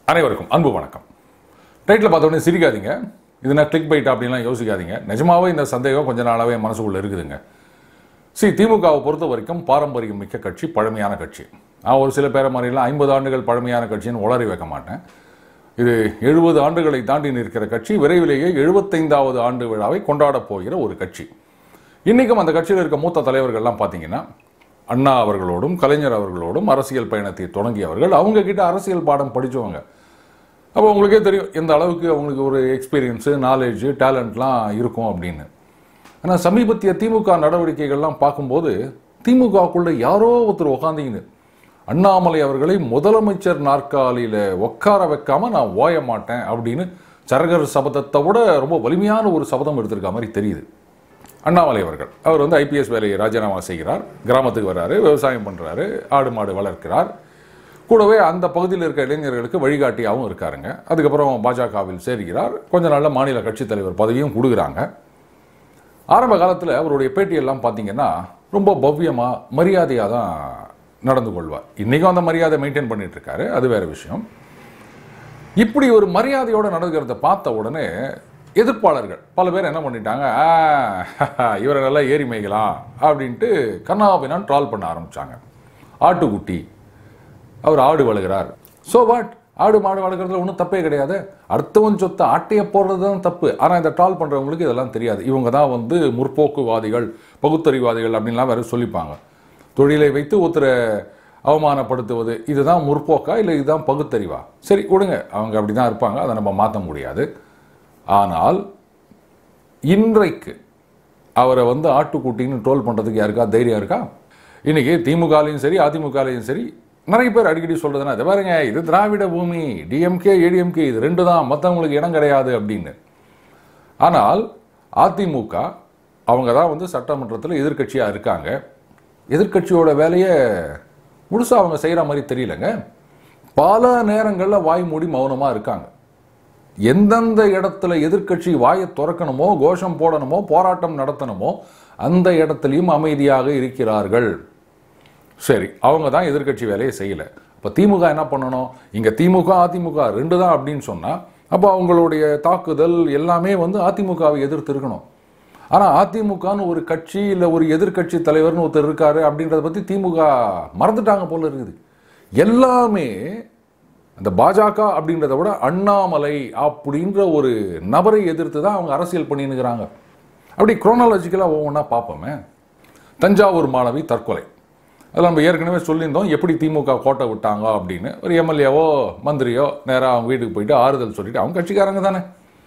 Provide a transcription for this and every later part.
அனைவருக்கும் அன்பு வணக்கம் டைட்டில் பார்த்தோன்னே சிரிக்காதீங்க இது நான் கிளிக் பைட் அப்படின்லாம் யோசிக்காதீங்க நிஜமாவே இந்த சந்தேகம் கொஞ்ச நாளாவே என் மனசுக்குள்ள இருக்குதுங்க சி திமுகவை பொறுத்த வரைக்கும் பாரம்பரியம் மிக்க கட்சி பழமையான கட்சி நான் ஒரு சில பேரை மாதிரிலாம் ஐம்பது ஆண்டுகள் பழமையான கட்சின்னு உளறி வைக்க மாட்டேன் இது எழுபது ஆண்டுகளை தாண்டி நிற்கிற கட்சி விரைவிலேயே எழுபத்தைந்தாவது ஆண்டு விழாவை கொண்டாடப் போகிற ஒரு கட்சி இன்றைக்கும் அந்த கட்சியில் இருக்க மூத்த தலைவர்கள்லாம் பார்த்தீங்கன்னா அண்ணா அவர்களோடும் கலைஞர் அவர்களோடும் அரசியல் பயணத்தை தொடங்கியவர்கள் அவங்க கிட்ட அரசியல் பாடம் படித்தவங்க அப்போ உங்களுக்கே தெரியும் எந்த அளவுக்கு அவங்களுக்கு ஒரு எக்ஸ்பீரியன்ஸு நாலேஜ் டேலண்ட்லாம் இருக்கும் அப்படின்னு ஆனால் சமீபத்திய திமுக நடவடிக்கைகள்லாம் பார்க்கும்போது திமுகக்குள்ள யாரோ ஒருத்தர் உக்காந்தீங்கன்னு அண்ணாமலை அவர்களை முதலமைச்சர் நாற்காலியில் உட்கார வைக்காம நான் ஓய மாட்டேன் அப்படின்னு சரகர் சபதத்தை விட ரொம்ப வலிமையான ஒரு சபதம் எடுத்திருக்க மாதிரி தெரியுது அண்ணாமலை அவர்கள் அவர் வந்து ஐபிஎஸ் வேலையை ராஜினாமா செய்கிறார் கிராமத்துக்கு வர்றாரு விவசாயம் பண்ணுறாரு ஆடு மாடு வளர்க்கிறார் கூடவே அந்த பகுதியில் இருக்க இளைஞர்களுக்கு வழிகாட்டியாகவும் இருக்காருங்க அதுக்கப்புறம் பாஜகவில் சேர்கிறார் கொஞ்ச நாள்ல மாநில கட்சித் தலைவர் பதவியும் கொடுக்குறாங்க ஆரம்ப காலத்தில் அவருடைய பேட்டியெல்லாம் பார்த்தீங்கன்னா ரொம்ப பவ்யமாக மரியாதையாக தான் நடந்து கொள்வார் இன்றைக்கும் அந்த மரியாதை மெயின்டைன் பண்ணிட்டு இருக்காரு அது வேற விஷயம் இப்படி ஒரு மரியாதையோட நடக்கிறத பார்த்த உடனே எதிர்ப்பாளர்கள் பல பேர் என்ன பண்ணிட்டாங்க "ஆ, இவரை நல்லா ஏறி மேய்க்கலாம் அப்படின்ட்டு கண்ணாபினான் ட்ரால் பண்ண ஆரம்பிச்சாங்க ஆட்டுக்குட்டி அவர் ஆடு வளர்கிறார் ஸோ வாட் ஆடு மாடு வளர்க்குறதுல ஒன்றும் தப்பே கிடையாது அடுத்தவன் சொத்தை ஆட்டைய போடுறது தான் தப்பு ஆனால் இந்த ட்ரால் பண்ணுறவங்களுக்கு இதெல்லாம் தெரியாது இவங்க தான் வந்து முற்போக்குவாதிகள் பகுத்தறிவாதிகள் அப்படின்லாம் வேற சொல்லிப்பாங்க தொழிலை வைத்து ஒருத்தரை அவமானப்படுத்துவது இதுதான் முற்போக்கா இல்லை இதுதான் பகுத்தறிவா சரி விடுங்க அவங்க அப்படி தான் இருப்பாங்க அதை நம்ம மாற்ற முடியாது ஆனால் இன்றைக்கு அவரை வந்து ஆட்டுக்குட்டின்னு ட்ரோல் பண்ணுறதுக்கு யாருக்கா தைரியம் இருக்கா இன்னைக்கு திமுகலையும் சரி அதிமுகலையும் சரி நிறைய பேர் அடிக்கடி சொல்றதுன்னா இதை பாருங்க இது திராவிட பூமி டிஎம்கே ஏடிஎம்கே இது ரெண்டு தான் மற்றவங்களுக்கு இடம் கிடையாது அப்படின்னு ஆனால் அதிமுக அவங்க தான் வந்து சட்டமன்றத்தில் எதிர்க்கட்சியாக இருக்காங்க எதிர்க்கட்சியோட வேலையை முழுசாக அவங்க செய்கிற மாதிரி தெரியலங்க பல நேரங்களில் வாய் மூடி மௌனமாக இருக்காங்க எந்தெந்த இடத்துல எதிர்க்கட்சி வாயை திறக்கணுமோ கோஷம் போடணுமோ போராட்டம் நடத்தணுமோ அந்த இடத்துலையும் அமைதியாக இருக்கிறார்கள் சரி அவங்க தான் எதிர்க்கட்சி வேலையை செய்யல இப்போ திமுக என்ன பண்ணணும் இங்கே திமுக அதிமுக ரெண்டு தான் அப்படின்னு சொன்னால் அப்போ அவங்களுடைய தாக்குதல் எல்லாமே வந்து அதிமுகவை எதிர்த்து இருக்கணும் ஆனால் அதிமுகன்னு ஒரு கட்சி இல்லை ஒரு எதிர்க்கட்சி தலைவர்னு ஒருத்தர் இருக்காரு அப்படின்றத பற்றி திமுக மறந்துட்டாங்க போல இருக்குது எல்லாமே அந்த பாஜக அப்படின்றத விட அண்ணாமலை அப்படின்ற ஒரு நபரை எதிர்த்து தான் அவங்க அரசியல் பண்ணினுக்கிறாங்க அப்படி குரோனாலஜிக்கலாக ஒவ்வொன்றா பார்ப்போமே தஞ்சாவூர் மாணவி தற்கொலை அதில் நம்ம ஏற்கனவே சொல்லியிருந்தோம் எப்படி திமுக கோட்டை விட்டாங்க அப்படின்னு ஒரு எம்எல்ஏவோ மந்திரியோ நேராக அவங்க வீட்டுக்கு போயிட்டு ஆறுதல் சொல்லிட்டு அவங்க கட்சிக்காரங்க தானே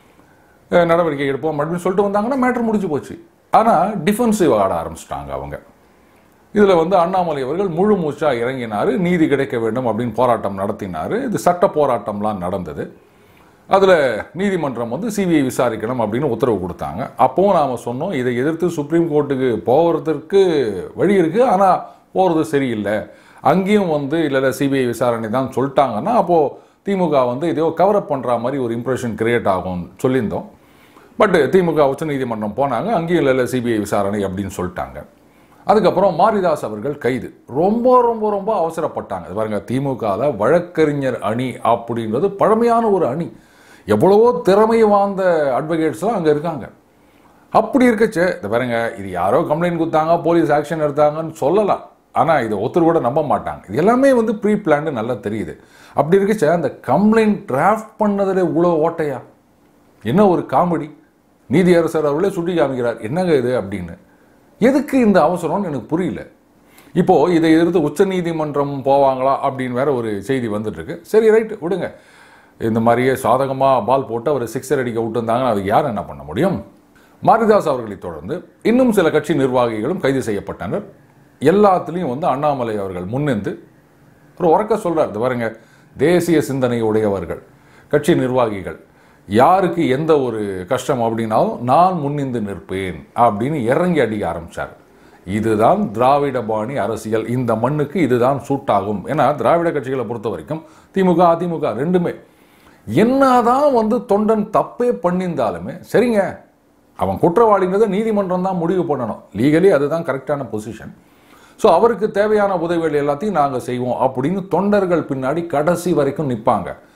அஹ் நடவடிக்கை எடுப்போம் அப்படின்னு சொல்லிட்டு வந்தாங்கன்னா மேட்ரு முடிஞ்சு போச்சு ஆனால் டிஃபென்சிவ் ஆட ஆரம்பிச்சிட்டாங்க அவங்க இதில் வந்து அண்ணாமலை அவர்கள் முழு மூச்சா இறங்கினார் நீதி கிடைக்க வேண்டும் அப்படின்னு போராட்டம் நடத்தினார் இது சட்ட போராட்டம்லாம் நடந்தது அதில் நீதிமன்றம் வந்து சிபிஐ விசாரிக்கணும் அப்படின்னு உத்தரவு கொடுத்தாங்க அப்போவும் நாம் சொன்னோம் இதை எதிர்த்து சுப்ரீம் கோர்ட்டுக்கு போகிறதுக்கு வழி இருக்குது ஆனால் போகிறது சரியில்லை அங்கேயும் வந்து இல்லை சிபிஐ விசாரணை தான் சொல்லிட்டாங்கன்னா அப்போது திமுக வந்து இதையோ கவரப் பண்ணுற மாதிரி ஒரு இம்ப்ரெஷன் கிரியேட் ஆகும்னு சொல்லியிருந்தோம் பட் திமுக உச்சநீதிமன்றம் போனாங்க அங்கேயும் இல்லை சிபிஐ விசாரணை அப்படின்னு சொல்லிட்டாங்க அதுக்கப்புறம் மாரிதாஸ் அவர்கள் கைது ரொம்ப ரொம்ப ரொம்ப அவசரப்பட்டாங்க இது பாருங்க திமுகவில் வழக்கறிஞர் அணி அப்படின்றது பழமையான ஒரு அணி எவ்வளவோ திறமை வாய்ந்த அட்வொகேட்ஸ்லாம் அங்கே இருக்காங்க அப்படி இருக்கச்சே இது பாருங்க இது யாரோ கம்ப்ளைண்ட் கொடுத்தாங்க போலீஸ் ஆக்ஷன் எடுத்தாங்கன்னு சொல்லலாம் ஆனால் இதை ஒருத்தர் கூட நம்ப மாட்டாங்க இது எல்லாமே வந்து ப்ரீ பிளான்டு நல்லா தெரியுது அப்படி இருக்கச்சே அந்த கம்ப்ளைண்ட் டிராஃப்ட் பண்ணதில் இவ்வளோ ஓட்டையா என்ன ஒரு காமெடி நீதியரசர் அவர்களே சுட்டி காமிக்கிறார் என்னங்க இது அப்படின்னு எதுக்கு இந்த அவசரம்னு எனக்கு புரியல இப்போ இதை எதிர்த்து உச்சநீதிமன்றம் போவாங்களா அப்படின்னு வேற ஒரு செய்தி வந்துட்டு இருக்கு சரி ரைட் விடுங்க இந்த மாதிரியே சாதகமாக பால் போட்டு அவர் சிக்ஸர் அடிக்க விட்டுருந்தாங்கன்னா அது யார் என்ன பண்ண முடியும் மாரிதாஸ் அவர்களை தொடர்ந்து இன்னும் சில கட்சி நிர்வாகிகளும் கைது செய்யப்பட்டனர் எல்லாத்துலேயும் வந்து அண்ணாமலை அவர்கள் முன்னின்று ஒரு உறக்க சொல்றார் இது பாருங்க தேசிய சிந்தனை உடையவர்கள் கட்சி நிர்வாகிகள் யாருக்கு எந்த ஒரு கஷ்டம் அப்படின்னாலும் நான் முன்னிந்து நிற்பேன் அப்படின்னு இறங்கி அடிக்க ஆரம்பிச்சார் இதுதான் திராவிட பாணி அரசியல் இந்த மண்ணுக்கு இதுதான் சூட்டாகும் ஏன்னா திராவிட கட்சிகளை பொறுத்த வரைக்கும் திமுக அதிமுக ரெண்டுமே என்னதான் வந்து தொண்டன் தப்பே பண்ணியிருந்தாலுமே சரிங்க அவன் குற்றவாளின்றதை நீதிமன்றம் தான் முடிவு பண்ணணும் லீகலி அதுதான் கரெக்டான பொசிஷன் ஸோ அவருக்கு தேவையான உதவிகள் எல்லாத்தையும் நாங்கள் செய்வோம் அப்படின்னு தொண்டர்கள் பின்னாடி கடைசி வரைக்கும் நிற்பாங்க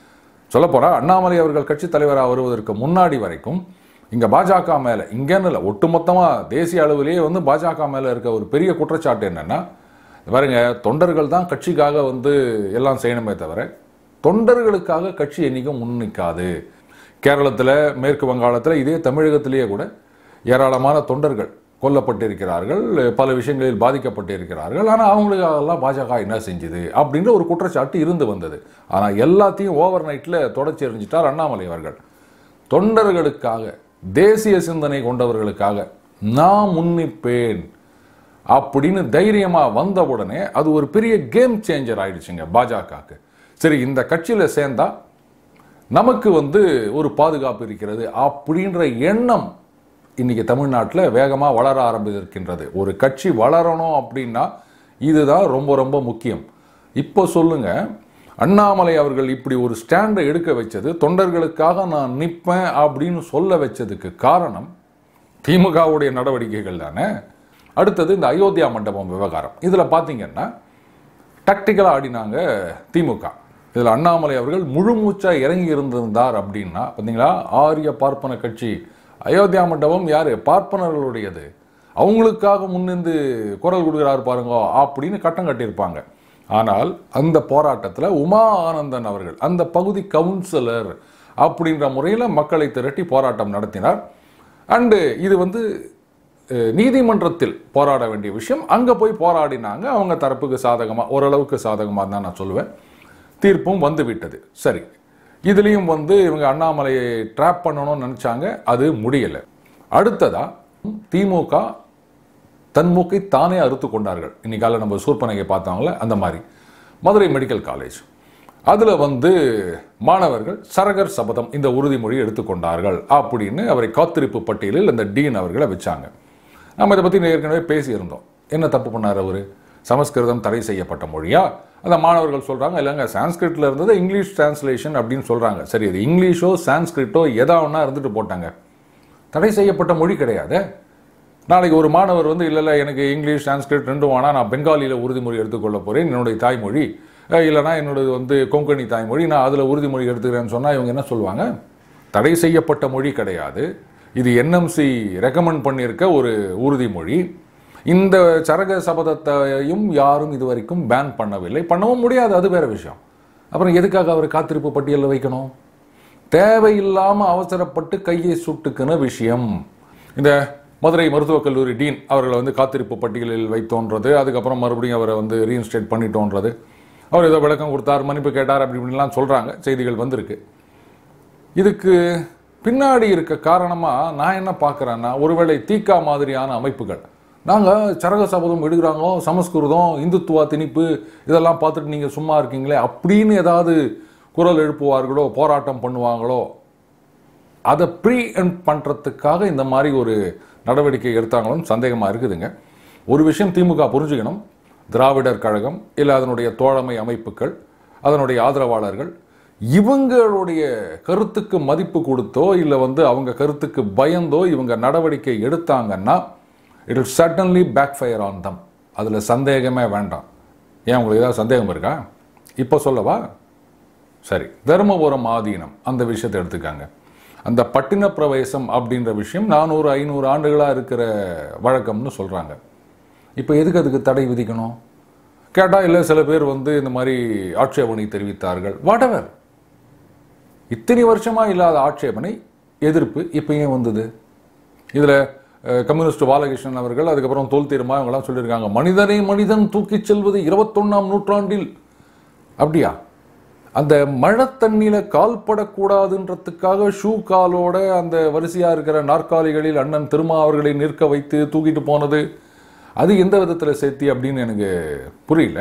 சொல்லப்போனா அண்ணாமலை அவர்கள் கட்சி தலைவராக வருவதற்கு முன்னாடி வரைக்கும் இங்க பாஜக மேல இங்கன்னு இல்லை ஒட்டுமொத்தமா தேசிய அளவிலேயே வந்து பாஜக மேல இருக்க ஒரு பெரிய குற்றச்சாட்டு என்னன்னா பாருங்க தொண்டர்கள் தான் கட்சிக்காக வந்து எல்லாம் செய்யணுமே தவிர தொண்டர்களுக்காக கட்சி என்னைக்கும் முன்னிக்காது கேரளத்தில் மேற்கு வங்காளத்தில் இதே தமிழகத்திலேயே கூட ஏராளமான தொண்டர்கள் கொல்லப்பட்டிருக்கிறார்கள் பல விஷயங்களில் பாதிக்கப்பட்டிருக்கிறார்கள் ஆனால் அவங்களுக்காகலாம் பாஜக என்ன செஞ்சுது அப்படின்ற ஒரு குற்றச்சாட்டு இருந்து வந்தது ஆனால் எல்லாத்தையும் ஓவர் நைட்டில் தொடச்சி எறிஞ்சிட்டார் அண்ணாமலை அவர்கள் தொண்டர்களுக்காக தேசிய சிந்தனை கொண்டவர்களுக்காக நான் முன்னிப்பேன் அப்படின்னு தைரியமா வந்த உடனே அது ஒரு பெரிய கேம் சேஞ்சர் ஆயிடுச்சுங்க பாஜகவுக்கு சரி இந்த கட்சியில சேர்ந்தா நமக்கு வந்து ஒரு பாதுகாப்பு இருக்கிறது அப்படின்ற எண்ணம் இன்னைக்கு தமிழ்நாட்டில் வேகமாக வளர ஆரம்பித்திருக்கின்றது ஒரு கட்சி வளரணும் அப்படின்னா இதுதான் ரொம்ப ரொம்ப முக்கியம் இப்போ சொல்லுங்க அண்ணாமலை அவர்கள் இப்படி ஒரு ஸ்டாண்டை எடுக்க வச்சது தொண்டர்களுக்காக நான் நிற்பேன் அப்படின்னு சொல்ல வச்சதுக்கு காரணம் திமுகவுடைய நடவடிக்கைகள் தானே அடுத்தது இந்த அயோத்தியா மண்டபம் விவகாரம் இதில் பார்த்தீங்கன்னா டாக்டிக்கலாக ஆடினாங்க திமுக இதில் அண்ணாமலை அவர்கள் முழு மூச்சா இறங்கி இருந்திருந்தார் அப்படின்னா பார்த்தீங்களா ஆரிய பார்ப்பன கட்சி அயோத்தியா மண்டபம் யாரு பார்ப்பனர்களுடையது அவங்களுக்காக முன்னிருந்து குரல் கொடுக்குறாரு பாருங்க அப்படின்னு கட்டம் கட்டியிருப்பாங்க ஆனால் அந்த போராட்டத்தில் உமா ஆனந்தன் அவர்கள் அந்த பகுதி கவுன்சிலர் அப்படின்ற முறையில் மக்களை திரட்டி போராட்டம் நடத்தினார் அண்டு இது வந்து அஹ், நீதிமன்றத்தில் போராட வேண்டிய விஷயம் அங்கே போய் போராடினாங்க அவங்க தரப்புக்கு சாதகமாக ஓரளவுக்கு சாதகமாக தான் நான் சொல்லுவேன் தீர்ப்பும் வந்து விட்டது சரி இதுலேயும் வந்து இவங்க அண்ணாமலையை ட்ராப் பண்ணணும்னு நினச்சாங்க அது முடியலை அடுத்ததா திமுக தன் மூக்கை தானே அறுத்து கொண்டார்கள் இன்னைக்கால நம்ம சூர்பனகை பார்த்தாங்களே அந்த மாதிரி மதுரை மெடிக்கல் காலேஜ் அதில் வந்து மாணவர்கள் சரகர் சபதம் இந்த உறுதிமொழி எடுத்துக்கொண்டார்கள் அப்படின்னு அவரை காத்திருப்பு பட்டியலில் அந்த டீன் அவர்களை வச்சாங்க நம்ம இதை பற்றி ஏற்கனவே பேசியிருந்தோம் என்ன தப்பு பண்ணார் அவர் சமஸ்கிருதம் தடை செய்யப்பட்ட மொழியா அந்த மாணவர்கள் சொல்கிறாங்க இல்லைங்க சான்ஸ்கிரிட்டில் இருந்தது இங்கிலீஷ் டிரான்ஸ்லேஷன் அப்படின்னு சொல்கிறாங்க சரி அது இங்கிலீஷோ சான்ஸ்கிரிட்டோ எதா ஒன்றா இருந்துட்டு போட்டாங்க தடை செய்யப்பட்ட மொழி கிடையாது நாளைக்கு ஒரு மாணவர் வந்து இல்லை இல்லை எனக்கு இங்கிலீஷ் சான்ஸ்கிரிட் ரெண்டும் வேணா நான் பெங்காலியில் உறுதிமொழி எடுத்துக்கொள்ள போகிறேன் என்னுடைய தாய்மொழி அஹ் இல்லைனா என்னோடது வந்து கொங்கணி தாய்மொழி நான் அதில் உறுதிமொழி எடுத்துக்கிறேன்னு சொன்னால் இவங்க என்ன சொல்லுவாங்க தடை செய்யப்பட்ட மொழி கிடையாது இது என்எம்சி ரெக்கமெண்ட் பண்ணியிருக்க ஒரு உறுதிமொழி இந்த சரக சபதத்தையும் யாரும் இதுவரைக்கும் பேன் பண்ணவில்லை பண்ணவும் முடியாது அது வேற விஷயம் அப்புறம் எதுக்காக அவர் காத்திருப்பு பட்டியலில் வைக்கணும் தேவையில்லாம அவசரப்பட்டு கையை சுட்டுக்கின விஷயம் இந்த மதுரை மருத்துவக் கல்லூரி டீன் அவர்களை வந்து காத்திருப்பு பட்டியலில் வைத்தோன்றது அதுக்கப்புறம் மறுபடியும் அவரை வந்து ரீஇன்ஸ்டேட் பண்ணிட்டோன்றது அவர் ஏதோ விளக்கம் கொடுத்தார் மன்னிப்பு கேட்டார் அப்படி இப்படின்லாம் சொல்றாங்க செய்திகள் வந்திருக்கு இதுக்கு பின்னாடி இருக்க காரணமா நான் என்ன பார்க்குறேன்னா ஒருவேளை தீக்கா மாதிரியான அமைப்புகள் நாங்கள் சரக சபதம் எடுக்கிறாங்க சமஸ்கிருதம் இந்துத்துவா திணிப்பு இதெல்லாம் பார்த்துட்டு நீங்கள் சும்மா இருக்கீங்களே அப்படின்னு ஏதாவது குரல் எழுப்புவார்களோ போராட்டம் பண்ணுவாங்களோ அதை ப்ரீ எண்ட் பண்ணுறதுக்காக இந்த மாதிரி ஒரு நடவடிக்கை எடுத்தாங்களோன்னு சந்தேகமாக இருக்குதுங்க ஒரு விஷயம் திமுக புரிஞ்சுக்கணும் திராவிடர் கழகம் இல்லை அதனுடைய தோழமை அமைப்புகள் அதனுடைய ஆதரவாளர்கள் இவங்களுடைய கருத்துக்கு மதிப்பு கொடுத்தோ இல்லை வந்து அவங்க கருத்துக்கு பயந்தோ இவங்க நடவடிக்கை எடுத்தாங்கன்னா it will certainly backfire on them அதில் சந்தேகமே வேண்டாம் ஏன் உங்களுக்கு ஏதாவது சந்தேகம் இருக்கா இப்போ சொல்லவா சரி தருமபுரம் ஆதீனம் அந்த விஷயத்தை எடுத்துக்காங்க அந்த பட்டின பிரவேசம் அப்படின்ற விஷயம் நானூறு ஐநூறு ஆண்டுகளாக இருக்கிற வழக்கம்னு சொல்கிறாங்க இப்போ எதுக்கு அதுக்கு தடை விதிக்கணும் கேட்டால் இல்லை சில பேர் வந்து இந்த மாதிரி ஆட்சேபனை தெரிவித்தார்கள் வாட்டவர் இத்தனை வருஷமா இல்லாத ஆட்சேபனை எதிர்ப்பு இப்போ ஏன் வந்தது இதில் கம்யூனிஸ்ட் பாலகிருஷ்ணன் அவர்கள் அதுக்கப்புறம் தோல் தீர்மா இவங்கெல்லாம் சொல்லியிருக்காங்க மனிதனை மனிதன் தூக்கிச் செல்வது இருபத்தொன்னாம் நூற்றாண்டில் அப்படியா அந்த மழை தண்ணியில கால் படக்கூடாதுன்றதுக்காக ஷூ காலோட அந்த வரிசையா இருக்கிற நாற்காலிகளில் அண்ணன் திருமா அவர்களை நிற்க வைத்து தூக்கிட்டு போனது அது எந்த விதத்துல சேர்த்தி அப்படின்னு எனக்கு புரியல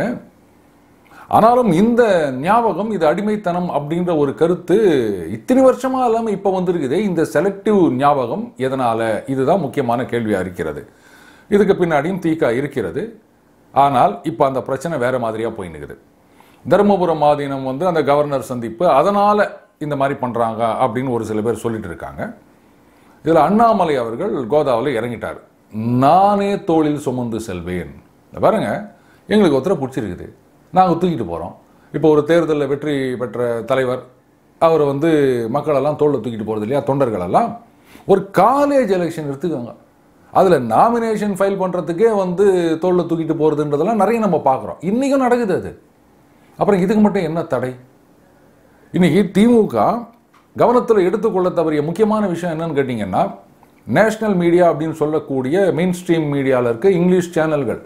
ஆனாலும் இந்த ஞாபகம் இது அடிமைத்தனம் அப்படின்ற ஒரு கருத்து இத்தனை வருஷமா இல்லாம இப்ப வந்திருக்குதே இந்த செலக்டிவ் ஞாபகம் எதனால இதுதான் முக்கியமான கேள்வியா இருக்கிறது இதுக்கு பின்னாடியும் தீக்கா இருக்கிறது ஆனால் இப்ப அந்த பிரச்சனை வேற மாதிரியா போயின்னுக்குது தருமபுரம் ஆதீனம் வந்து அந்த கவர்னர் சந்திப்பு அதனால இந்த மாதிரி பண்றாங்க அப்படின்னு ஒரு சில பேர் சொல்லிட்டு இருக்காங்க இதுல அண்ணாமலை அவர்கள் கோதாவில் இறங்கிட்டார் நானே தோளில் சுமந்து செல்வேன் இத பாருங்க எங்களுக்கு ஒருத்தரை பிடிச்சிருக்குது நாங்கள் தூக்கிட்டு போகிறோம் இப்போ ஒரு தேர்தலில் வெற்றி பெற்ற தலைவர் அவர் வந்து மக்களெல்லாம் தோளில் தூக்கிட்டு போகிறது இல்லையா தொண்டர்களெல்லாம் ஒரு காலேஜ் எலெக்ஷன் எடுத்துக்கோங்க அதில் நாமினேஷன் ஃபைல் பண்ணுறதுக்கே வந்து தோளில் தூக்கிட்டு போகிறதுன்றதெல்லாம் நிறைய நம்ம பார்க்குறோம் இன்றைக்கும் நடக்குது அது அப்புறம் இதுக்கு மட்டும் என்ன தடை இன்னைக்கு திமுக கவனத்தில் எடுத்துக்கொள்ள தவறிய முக்கியமான விஷயம் என்னன்னு கேட்டிங்கன்னா நேஷனல் மீடியா அப்படின்னு சொல்லக்கூடிய மெயின் ஸ்ட்ரீம் மீடியாவில் இருக்க இங்கிலீஷ் சேனல்கள்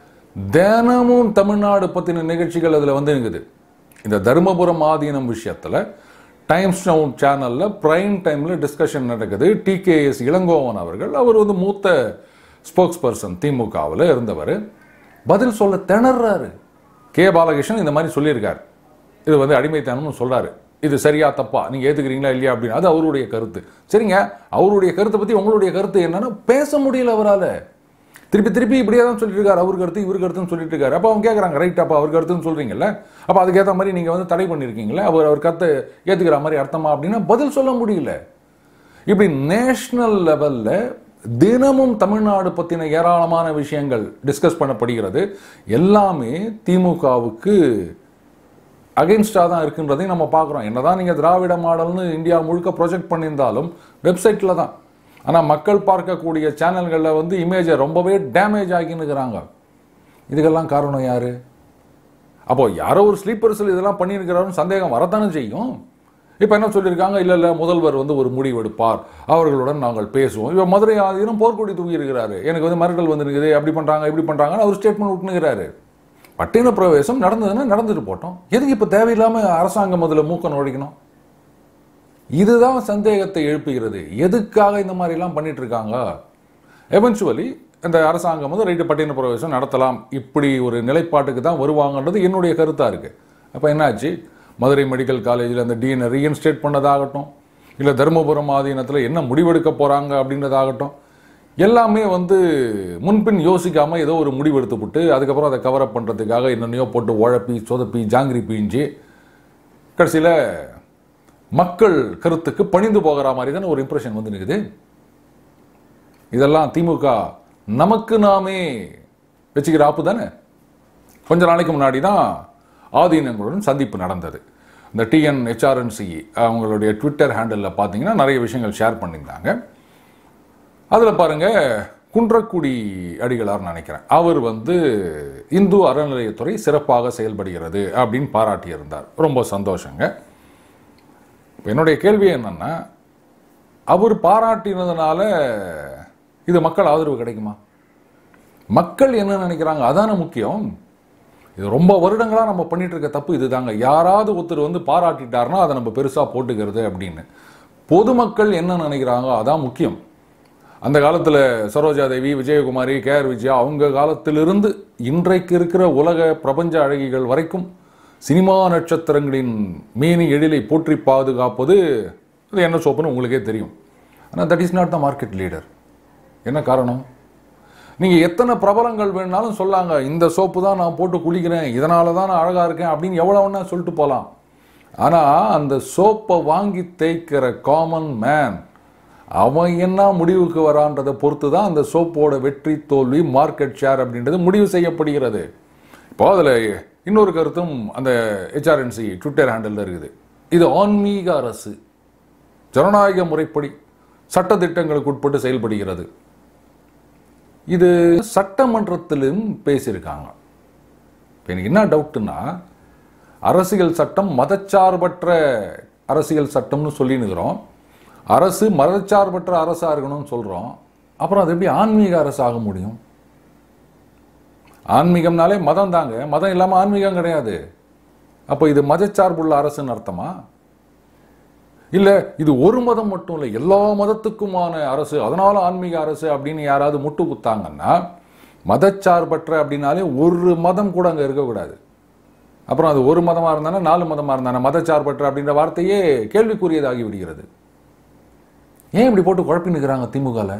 தினமும் தமிழ்நாடு பற்றின நிகழ்ச்சிகள் அதில் வந்து இருக்குது இந்த தருமபுரம் ஆதீனம் விஷயத்தில் டைம்ஸ் நவுன் சேனலில் பிரைம் டைமில் டிஸ்கஷன் நடக்குது டிகேஎஸ் இளங்கோவன் அவர்கள் அவர் வந்து மூத்த ஸ்போக்ஸ் பர்சன் திமுகவில் இருந்தவர் பதில் சொல்ல திணறாரு கே பாலகிருஷ்ணன் இந்த மாதிரி சொல்லியிருக்கார் இது வந்து அடிமைத்தனம்னு சொல்றாரு இது சரியா தப்பா நீங்க ஏத்துக்கிறீங்களா இல்லையா அப்படின்னு அது அவருடைய கருத்து சரிங்க அவருடைய கருத்தை பத்தி உங்களுடைய கருத்து என்னன்னா பேச முடியல அவரால திருப்பி திருப்பி இப்படியே தான் சொல்லிட்டு இருக்காரு அவர் கருத்து இவர் கருத்துன்னு சொல்லிட்டு இருக்காரு அப்போ அவங்க கேட்குறாங்க ரைட் அப்போ அவர் கருத்துன்னு சொல்றீங்கல்ல அப்போ அதுக்கேற்ற மாதிரி நீங்க வந்து தடை பண்ணியிருக்கீங்களா அவர் அவர் கருத்தை ஏத்துக்கிற மாதிரி அர்த்தமா அப்படின்னா பதில் சொல்ல முடியல இப்படி நேஷனல் லெவல்ல தினமும் தமிழ்நாடு பற்றின ஏராளமான விஷயங்கள் டிஸ்கஸ் பண்ணப்படுகிறது எல்லாமே திமுகவுக்கு அகெயின்ஸ்டாக தான் இருக்குன்றதையும் நம்ம பார்க்குறோம் என்னதான் நீங்கள் திராவிட மாடல்னு இந்தியா முழுக்க ப்ரொஜெக்ட் பண்ணியிருந்தாலும் வெப்சைட்டில் தான் ஆனால் மக்கள் பார்க்கக்கூடிய சேனல்களில் வந்து இமேஜை ரொம்பவே டேமேஜ் ஆகின்னு இருக்கிறாங்க இதுக்கெல்லாம் காரணம் யாரு அப்போ யாரோ ஒரு ஸ்லீப்பர்ஸில் இதெல்லாம் பண்ணியிருக்கிறாருன்னு சந்தேகம் வரத்தானே செய்யும் இப்போ என்ன சொல்லியிருக்காங்க இல்லை இல்லை முதல்வர் வந்து ஒரு முடிவு எடுப்பார் அவர்களுடன் நாங்கள் பேசுவோம் இப்போ மதுரை ஆதீனம் போர்க்கொடி தூக்கி இருக்கிறாரு எனக்கு வந்து மிரட்டல் வந்துருக்குது அப்படி பண்ணுறாங்க இப்படி பண்ணுறாங்கன்னு அவர் ஸ்டேட்மெண்ட் விட்டுனுக்கிறாரு பட்டின பிரவேசம் நடந்ததுன்னா நடந்துட்டு போட்டோம் எதுக்கு இப்போ தேவையில்லாமல் அரசாங்கம் அதில் மூக்க நுழைக்கணும் இதுதான் சந்தேகத்தை எழுப்புகிறது எதுக்காக இந்த மாதிரிலாம் பண்ணிட்டு இருக்காங்க எவென்ச்சுவலி இந்த அரசாங்கம் வந்து ரைட்டு பட்டின பிரவேசம் நடத்தலாம் இப்படி ஒரு நிலைப்பாட்டுக்கு தான் வருவாங்கன்றது என்னுடைய கருத்தாக இருக்குது அப்போ என்னாச்சு மதுரை மெடிக்கல் காலேஜில் அந்த டீனை ரீஇன்ஸ்டேட் பண்ணதாகட்டும் இல்லை தருமபுரம் ஆதீனத்தில் என்ன முடிவெடுக்க போகிறாங்க அப்படின்றதாகட்டும் எல்லாமே வந்து முன்பின் யோசிக்காமல் ஏதோ ஒரு முடிவெடுத்து விட்டு அதுக்கப்புறம் அதை கவரப் பண்ணுறதுக்காக என்னென்னையோ போட்டு உழப்பி சொதப்பி ஜாங்கிரி பீஞ்சு கடைசியில் மக்கள் கருத்துக்கு பணிந்து போகிற மாதிரி தானே ஒரு இம்ப்ரெஷன் வந்து நிற்குது இதெல்லாம் திமுக நமக்கு நாமே வச்சுக்கிற ஆப்பு தானே கொஞ்ச நாளைக்கு முன்னாடி தான் ஆதீனங்களுடன் சந்திப்பு நடந்தது இந்த டிஎன் ஹெச்ஆர்என்சி அவங்களுடைய ட்விட்டர் ஹேண்டலில் பார்த்தீங்கன்னா நிறைய விஷயங்கள் ஷேர் பண்ணியிருந்தாங்க அதில் பாருங்க குன்றக்குடி அடிகளார்னு நினைக்கிறேன் அவர் வந்து இந்து அறநிலையத்துறை சிறப்பாக செயல்படுகிறது அப்படின்னு பாராட்டியிருந்தார் ரொம்ப சந்தோஷங்க இப்ப என்னுடைய கேள்வி என்னன்னா அவர் பாராட்டினதுனால இது மக்கள் ஆதரவு கிடைக்குமா மக்கள் என்ன நினைக்கிறாங்க அதான முக்கியம் இது ரொம்ப வருடங்களா நம்ம பண்ணிட்டு இருக்க தப்பு இதுதாங்க யாராவது ஒருத்தர் வந்து பாராட்டிட்டாருன்னா அதை நம்ம பெருசா போட்டுக்கிறது அப்படின்னு பொதுமக்கள் என்ன நினைக்கிறாங்க அதான் முக்கியம் அந்த காலத்தில் சரோஜா தேவி விஜயகுமாரி கே ஆர் விஜயா அவங்க காலத்திலிருந்து இன்றைக்கு இருக்கிற உலக பிரபஞ்ச அழகிகள் வரைக்கும் சினிமா நட்சத்திரங்களின் மேனி எழிலை போற்றி பாதுகாப்பது அது என்ன சோப்புன்னு உங்களுக்கே தெரியும் ஆனால் that is not the market leader என்ன காரணம் நீங்கள் எத்தனை பிரபலங்கள் வேணாலும் சொல்லாங்க இந்த சோப்பு தான் நான் போட்டு குளிக்கிறேன் இதனால தான் நான் அழகாக இருக்கேன் அப்படின்னு எவ்வளோ வேணா சொல்லிட்டு போகலாம் ஆனால் அந்த சோப்பை வாங்கி தேய்க்கிற காமன் மேன் அவன் என்ன முடிவுக்கு வரான்றதை பொறுத்து தான் அந்த சோப்போட வெற்றி தோல்வி மார்க்கெட் ஷேர் அப்படின்றது முடிவு செய்யப்படுகிறது இப்போ அதில் இன்னொரு கருத்தும் அந்த ஹெச்ஆர்என்சி ட்விட்டர் ஹேண்டலில் இருக்குது இது ஆன்மீக அரசு ஜனநாயக முறைப்படி சட்டத்திட்டங்களுக்கு உட்பட்டு செயல்படுகிறது இது சட்டமன்றத்திலும் பேசியிருக்காங்க இப்போ எனக்கு என்ன டவுட்டுன்னா அரசியல் சட்டம் மதச்சார்பற்ற அரசியல் சட்டம்னு சொல்லினுக்கிறோம் அரசு மதச்சார்பற்ற அரசாக இருக்கணும்னு சொல்கிறோம் அப்புறம் அது எப்படி ஆன்மீக அரசு ஆக முடியும் ஆன்மீகம்னாலே மதம் தாங்க மதம் இல்லாமல் ஆன்மீகம் கிடையாது அப்போ இது மதச்சார்புள்ள அரசுன்னு அர்த்தமா இல்லை இது ஒரு மதம் மட்டும் இல்லை எல்லா மதத்துக்குமான அரசு அதனால ஆன்மீக அரசு அப்படின்னு யாராவது முட்டு குத்தாங்கன்னா மதச்சார்பற்ற அப்படின்னாலே ஒரு மதம் கூட அங்கே இருக்கக்கூடாது அப்புறம் அது ஒரு மதமாக இருந்தானே நாலு மதமாக இருந்தானே மதச்சார்பற்ற அப்படின்ற வார்த்தையே கேள்விக்குரியதாகி விடுகிறது ஏன் இப்படி போட்டு குழப்பினுக்கிறாங்க திமுகவில்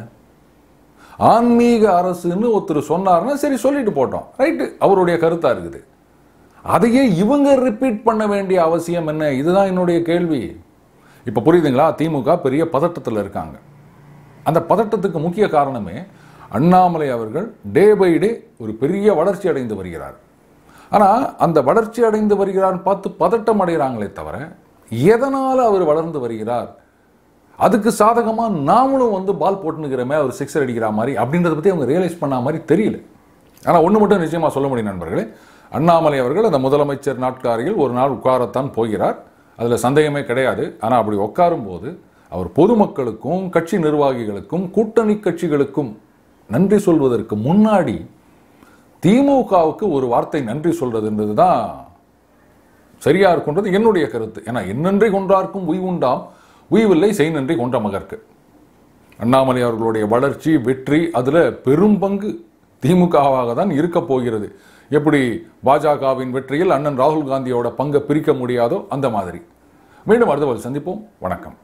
ஆன்மீக அரசுன்னு ஒருத்தர் சொன்னார்னா சரி சொல்லிட்டு போட்டோம் ரைட்டு அவருடைய கருத்தாக இருக்குது அதையே இவங்க ரிப்பீட் பண்ண வேண்டிய அவசியம் என்ன இதுதான் என்னுடைய கேள்வி இப்போ புரியுதுங்களா திமுக பெரிய பதட்டத்தில் இருக்காங்க அந்த பதட்டத்துக்கு முக்கிய காரணமே அண்ணாமலை அவர்கள் டே பை டே ஒரு பெரிய வளர்ச்சி அடைந்து வருகிறார் ஆனால் அந்த வளர்ச்சி அடைந்து வருகிறார்னு பார்த்து பதட்டம் அடைகிறாங்களே தவிர எதனால் அவர் வளர்ந்து வருகிறார் அதுக்கு சாதகமாக நாமளும் வந்து பால் போட்டுனுக்கிறோமே அவர் சிக்ஸர் அடிக்கிற மாதிரி அப்படின்றத பற்றி அவங்க ரியலைஸ் பண்ண மாதிரி தெரியல ஆனால் ஒன்று மட்டும் நிச்சயமாக சொல்ல முடியும் நண்பர்களே அண்ணாமலை அவர்கள் அந்த முதலமைச்சர் நாட்காரியில் ஒரு நாள் உட்காரத்தான் போகிறார் அதில் சந்தேகமே கிடையாது ஆனால் அப்படி உட்காரும் போது அவர் பொதுமக்களுக்கும் கட்சி நிர்வாகிகளுக்கும் கூட்டணி கட்சிகளுக்கும் நன்றி சொல்வதற்கு முன்னாடி திமுகவுக்கு ஒரு வார்த்தை நன்றி சொல்றதுன்றது தான் சரியா இருக்குன்றது என்னுடைய கருத்து ஏன்னா என்னன்றி கொன்றார்க்கும் உய்வுண்டாம் உய்வில்லை செய் நன்றி கொன்ற மகற்கு அண்ணாமலை அவர்களுடைய வளர்ச்சி வெற்றி அதுல பெரும் பங்கு திமுகவாக தான் இருக்க போகிறது எப்படி பாஜகவின் வெற்றியில் அண்ணன் ராகுல் காந்தியோட பங்கை பிரிக்க முடியாதோ அந்த மாதிரி மீண்டும் அடுத்த சந்திப்போம் வணக்கம்